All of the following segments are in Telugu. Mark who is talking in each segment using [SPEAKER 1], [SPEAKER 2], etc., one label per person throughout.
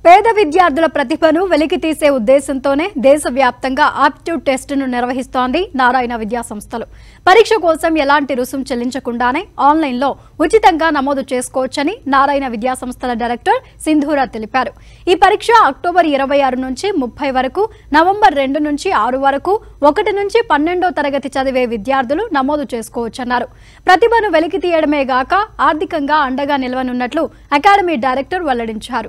[SPEAKER 1] పేద విద్యార్థుల ప్రతిభను వెలికి తీసే ఉద్దేశంతోనే దేశవ్యాప్తంగా ఆప్టిట్యూడ్ టెస్టును నిర్వహిస్తోంది నారాయణ విద్యా సంస్థలు పరీక్ష కోసం ఎలాంటి రుసుం చెల్లించకుండానే ఆన్లైన్లో ఉచితంగా నమోదు చేసుకోవచ్చని నారాయణ విద్యా సంస్థల డైరెక్టర్ సింధూరా తెలిపారు ఈ పరీక్ష అక్టోబర్ ఇరవై ఆరు నుంచి ముప్పై వరకు నవంబర్ రెండు నుంచి ఆరు వరకు ఒకటి నుంచి పన్నెండో తరగతి చదివే విద్యార్థులు నమోదు చేసుకోవచ్చన్నారు ప్రతిభను వెలికి తీయడమే గాక ఆర్థికంగా అండగా నిలవనున్నట్లు అకాడమీ డైరెక్టర్ వెల్లడించారు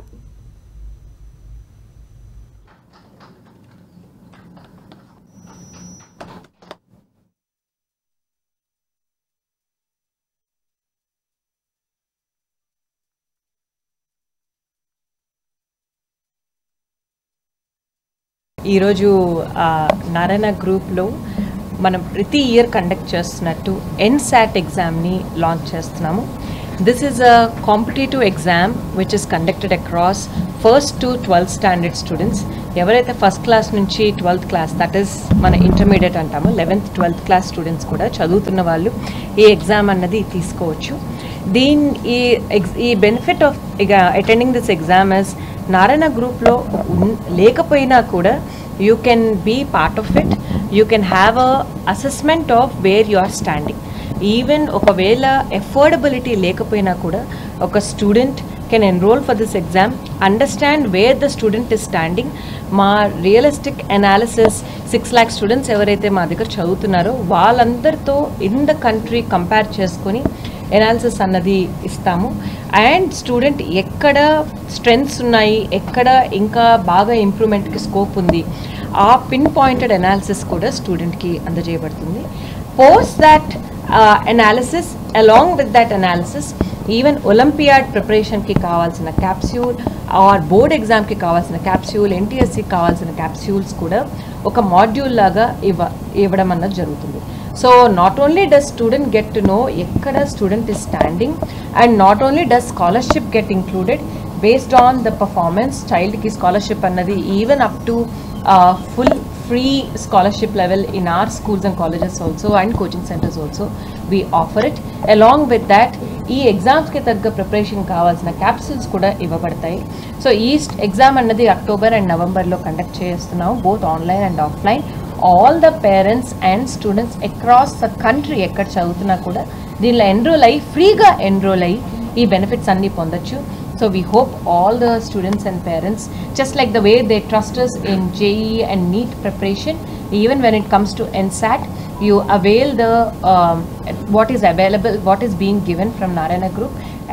[SPEAKER 2] ఈరోజు ఆ, నారాయణ గ్రూప్లో మనం ప్రతి ఇయర్ కండక్ట్ చేస్తున్నట్టు ఎన్సాట్ ఎగ్జామ్ని లాంచ్ చేస్తున్నాము this is a competitive exam which is conducted across first to twelfth standard students ఎవరైతే ఫస్ట్ క్లాస్ నుంచి ట్వెల్త్ క్లాస్ దట్ ఈస్ మన ఇంటర్మీడియట్ అంటామో లెవెన్త్ ట్వెల్త్ క్లాస్ స్టూడెంట్స్ కూడా చదువుతున్న వాళ్ళు ఈ ఎగ్జామ్ అన్నది తీసుకోవచ్చు దీని ఈ ఎగ్జ్ ఈ బెనిఫిట్ ఆఫ్ ఇక attending this exam is Narayana గ్రూప్లో లేకపోయినా కూడా you can be part of it you can have a assessment of where you are standing even ఒకవేళ ఎఫోర్డబిలిటీ లేకపోయినా కూడా ఒక student can enroll for this exam understand where the student is standing మా realistic analysis six lakh students ఎవరైతే మా దగ్గర చదువుతున్నారో వాళ్ళందరితో ఇన్ ద కంట్రీ కంపేర్ చేసుకొని ఎనాలిసిస్ అన్నది ఇస్తాము అండ్ స్టూడెంట్ ఎక్కడ స్ట్రెంగ్స్ ఉన్నాయి ఎక్కడ ఇంకా బాగా ఇంప్రూవ్మెంట్కి స్కోప్ ఉంది ఆ పిన్ పాయింటెడ్ అనాలిసిస్ కూడా స్టూడెంట్కి అందజేయబడుతుంది post that analysis along with that analysis even olympiad ప్రిపరేషన్కి కావాల్సిన క్యాప్స్యూల్ ఆర్ బోర్డ్ ఎగ్జామ్కి కావాల్సిన క్యాప్స్యూల్ ఎన్టీఎస్సికి కావాల్సిన క్యాప్స్యూల్స్ కూడా ఒక మాడ్యూల్ లాగా ఇవ్వ ఇవ్వడం అన్నది జరుగుతుంది so not only does student get to know ఎక్కడ student is standing and not only does scholarship get included based on the performance చైల్డ్కి స్కాలర్షిప్ అన్నది even up to full free scholarship level in our schools and colleges also and coaching centres also we offer it along with that ఈ ఎగ్జామ్స్కి తగ్గ ప్రిపరేషన్ కావాల్సిన క్యాప్సూల్స్ కూడా ఇవ్వబడతాయి సో ఈ ఎగ్జామ్ అన్నది అక్టోబర్ అండ్ నవంబర్లో కండక్ట్ చేస్తున్నాం both online and offline all the parents and students across the country ఎక్కడ చదువుతున్నా కూడా దీనిలో ఎన్రోల్ అయ్యి ఫ్రీగా ఎన్రోల్ అయ్యి ఈ బెనిఫిట్స్ అన్నీ పొందొచ్చు so we hope all the students and parents just like the way they trusted us in JEE and NEET preparation even when it comes to NSAT you avail the um, what is available what is being given from narayana group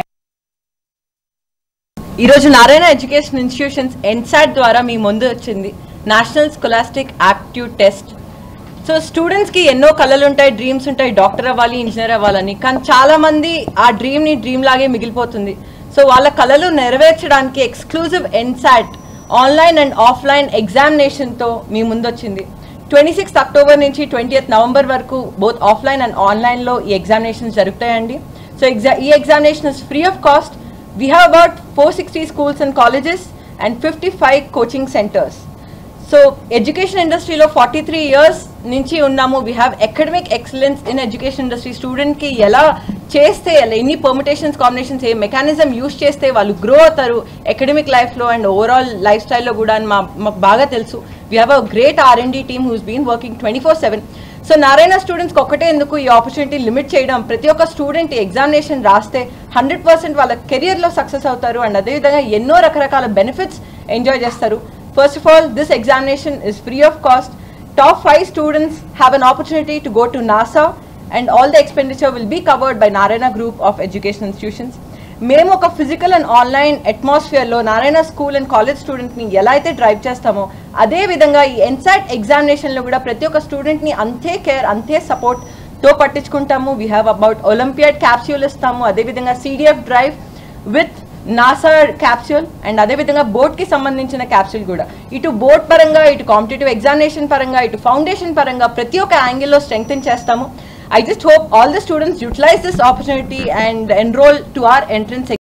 [SPEAKER 3] ఈరోజు నారాయణ ఎడ్యుకేషన్ ఇన్స్టిట్యూషన్స్ ఎన్సాట్ ద్వారా మీ ముందు వచ్చింది national scholastic aptitude test so స్టూడెంట్స్కి ఎన్నో కళలు ఉంటాయి డ్రీమ్స్ ఉంటాయి డాక్టర్ అవ్వాలి ఇంజనీర్ అవ్వాలని కానీ చాలామంది ఆ డ్రీమ్ని డ్రీమ్ లాగే మిగిలిపోతుంది సో వాళ్ళ కళలు నెరవేర్చడానికి exclusive NSAT online and offline ఎగ్జామినేషన్తో మీ ముందు వచ్చింది ట్వంటీ సిక్స్త్ అక్టోబర్ నుంచి ట్వంటీ నవంబర్ వరకు బోత్ ఆఫ్లైన్ అండ్ ఆన్లైన్లో ఈ ఎగ్జామినేషన్స్ జరుగుతాయండి సో ఎగ్జా ఈ examination is free of cost We have about 460 schools and colleges and 55 coaching centers. So education ఇండస్ట్రీలో ఫార్టీ త్రీ ఇయర్స్ నుంచి ఉన్నాము we have academic excellence in education industry స్టూడెంట్కి ఎలా చేస్తే ఎలా ఎన్ని పర్మిటేషన్స్ కాంబినేషన్స్ ఏ మెకానిజం యూస్ చేస్తే వాళ్ళు గ్రో అవుతారు అకాడమిక్ లైఫ్లో అండ్ ఓవరాల్ లైఫ్ స్టైల్లో కూడా అని మా మాకు బాగా తెలుసు we have a great R and D team who's been working twenty four seven so Narayana స్టూడెంట్స్కి ఒక్కటే ఎందుకు ఈ ఆపర్చునిటీ లిమిట్ చేయడం ప్రతి ఒక్క స్టూడెంట్ ఎగ్జామినేషన్ రాస్తే హండ్రెడ్ పర్సెంట్ వాళ్ళ కెరియర్లో సక్సెస్ అవుతారు అండ్ అదేవిధంగా ఎన్నో రకరకాల బెనిఫిట్స్ ఎంజాయ్ చేస్తారు first of all this examination is free of cost top five students have an opportunity to go to NASA and all the expenditure will be covered by Narayana group of education institutions మేము ఒక ఫిజికల్ అండ్ ఆన్లైన్ అట్మాస్ఫియర్లో నారాయణ స్కూల్ అండ్ కాలేజ్ స్టూడెంట్ని ఎలా అయితే డ్రైవ్ చేస్తామో అదే విధంగా ఈ ఎన్సాట్ ఎగ్జామినేషన్లో కూడా ప్రతి ఒక్క స్టూడెంట్ని అంతే కేర్ అంతే సపోర్ట్తో పట్టించుకుంటాము we have about olympiad capsule ఇస్తాము అదేవిధంగా CDF drive with NASA capsule and అదేవిధంగా బోర్డ్కి సంబంధించిన క్యాప్స్యూల్ కూడా ఇటు బోర్డ్ పరంగా ఇటు కాంపిటేటివ్ ఎగ్జామినేషన్ పరంగా ఇటు ఫౌండేషన్ పరంగా ప్రతి ఒక్క యాంగిల్లో స్ట్రెంగ్తన్ చేస్తాము I just hope all the students utilize this opportunity and enroll to our entrance